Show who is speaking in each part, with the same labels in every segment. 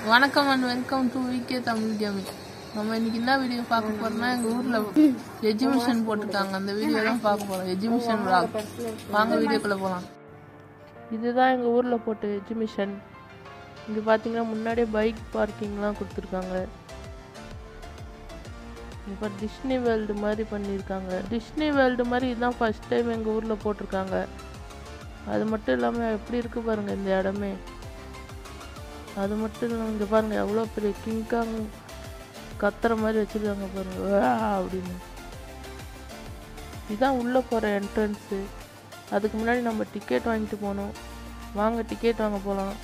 Speaker 1: வணக்கம் and welcome to VK Tamil gaming நம்ம இன்னைக்கு என்ன வீடியோ பார்க்க போறோம்னா எங்க ஊர்ல எஜிபிஷன் போட்டிருக்காங்க அந்த வீடியோ தான் பார்க்க போறோம் எஜிபிஷன் vlog வாங்க வீடியோக்குள்ள போலாம் இதுதான் எங்க ஊர்ல போட்ட எஜிபிஷன் இங்க பாத்தீங்கன்னா முன்னாடியே பைக் பார்க்கிங்லாம் கொடுத்துருக்காங்க இப்போ டிஸ்னி வேர்ல்டு மாதிரி பண்ணியிருக்காங்க டிஸ்னி வேர்ல்டு மாதிரி இதுதான் ஃபர்ஸ்ட் டைம் எங்கள் ஊரில் போட்டிருக்காங்க அது மட்டும் இல்லாமல் எப்படி இருக்கு பாருங்க இந்த இடமே அது மட்டும் இல்லாமல் இங்கே பாருங்க எவ்வளோ பெரிய கிங்காங் கத்துற மாதிரி வச்சுருக்காங்க பாருங்க "வா" அப்படின்னு இதுதான் உள்ளே போகிற என்ட்ரன்ஸு அதுக்கு முன்னாடி நம்ம டிக்கெட் வாங்கிட்டு போகணும் வாங்க டிக்கெட் வாங்க போகலாம்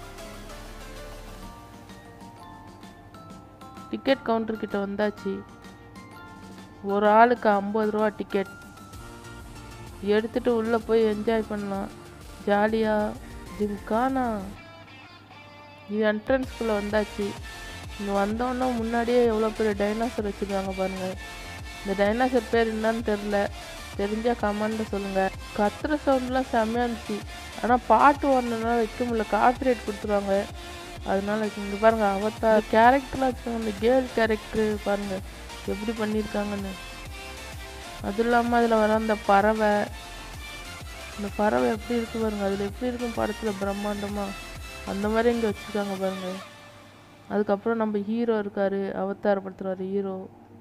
Speaker 1: டிக்கெட் கவுண்டர் கிட்ட வந்தாச்சு ஒரு ஆளுக்கு ஐம்பது ரூபா டிக்கெட் எடுத்துட்டு உள்ளே போய் என்ஜாய் பண்ணலாம் ஜாலியாக ஜிம்கானா இது என்ட்ரன்ஸ்குள்ளே வந்தாச்சு இங்கே வந்தோன்னே முன்னாடியே எவ்வளோ பெரிய டைனாசர் வச்சுருக்காங்க பாருங்கள் இந்த டைனாசர் பேர் என்னன்னு தெரில தெரிஞ்சால் கமெண்ட்டில் சொல்லுங்கள் கத்துற சவுண்ட்லாம் செம்மையாக இருந்துச்சு ஆனால் பாட்டு ஓடணுன்னா வைக்க முடியல காப்பிரைட் கொடுத்துருவாங்க அதனால இங்கே பாருங்கள் அவத்தா கேரக்டர்லாம் வச்சுருக்காங்க இந்த கேர்ள் கேரக்டரு பாருங்கள் எப்படி பண்ணியிருக்காங்கன்னு அதுவும் இல்லாமல் அதில் வர அந்த பறவை இந்த பறவை எப்படி இருக்கு பாருங்க அதில் எப்படி இருக்கும் படத்தில் பிரம்மாண்டமாக அந்த மாதிரி இங்கே வச்சுருக்காங்க பாருங்க அதுக்கப்புறம் நம்ம ஹீரோ இருக்காரு அவதார படத்தில் வர ஹீரோ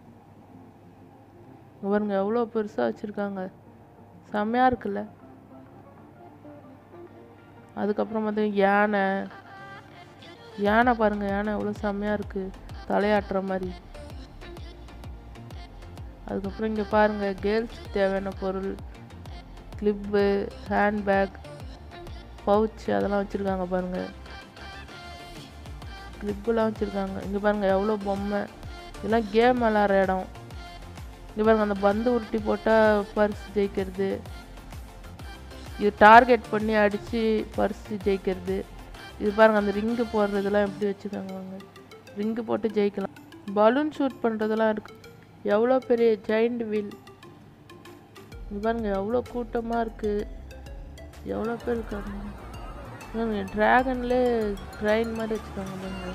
Speaker 1: இங்க பாருங்க எவ்வளோ பெருசாக வச்சுருக்காங்க செம்மையாக இருக்குல்ல அதுக்கப்புறம் பார்த்தீங்கன்னா யானை யானை பாருங்க யானை எவ்வளோ செம்மையாக இருக்குது தலையாட்டுற மாதிரி அதுக்கப்புறம் இங்கே பாருங்கள் கேர்ள்ஸ்க்கு தேவையான பொருள் கிளிப்பு ஹேண்ட்பேக் பவுச் அதெல்லாம் வச்சுருக்காங்க பாருங்கள் கிளிப்புலாம் வச்சுருக்காங்க இங்கே பாருங்கள் எவ்வளோ பொம்மை இதெல்லாம் கேம் விளாட்ற இடம் இங்கே பாருங்கள் அந்த பந்து உருட்டி போட்டால் பர்ஸ் ஜெயிக்கிறது இது டார்கெட் பண்ணி அடித்து பர்ஸ் ஜெயிக்கிறது இது பாருங்கள் அந்த ரிங்கு போடுறதெல்லாம் எப்படி வச்சுருக்காங்க பாருங்க ரிங்கு போட்டு ஜெயிக்கலாம் பலூன் ஷூட் பண்ணுறதெல்லாம் இருக்குது எவ்வளோ பெரிய ஜெயிண்ட் வீல் இங்க பாருங்க எவ்வளோ கூட்டமாக இருக்குது எவ்வளோ பேர் இருக்காங்க ட்ராகன்லே ட்ரெயின் மாதிரி வச்சுருக்காங்க பாருங்க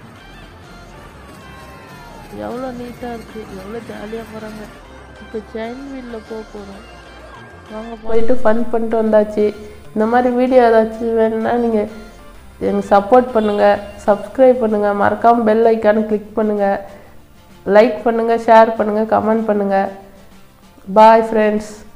Speaker 1: எவ்வளோ நீட்டாக இருக்குது எவ்வளோ ஜாலியாக போகிறாங்க இப்போ ஜெயின் வீலில் போக போகிறோம் வாங்க போயிட்டு ஃபன் பண்ணிட்டு வந்தாச்சு இந்த மாதிரி வீடியோ ஏதாச்சும் வேணும்னா நீங்கள் எனக்கு சப்போர்ட் பண்ணுங்கள் சப்ஸ்கிரைப் பண்ணுங்கள் மறக்காமல் பெல் ஐக்கானை கிளிக் பண்ணுங்கள் லைக் பண்ணுங்கள் ஷேர் பண்ணுங்கள் கமெண்ட் பண்ணுங்கள் பாய் ஃப்ரெண்ட்ஸ்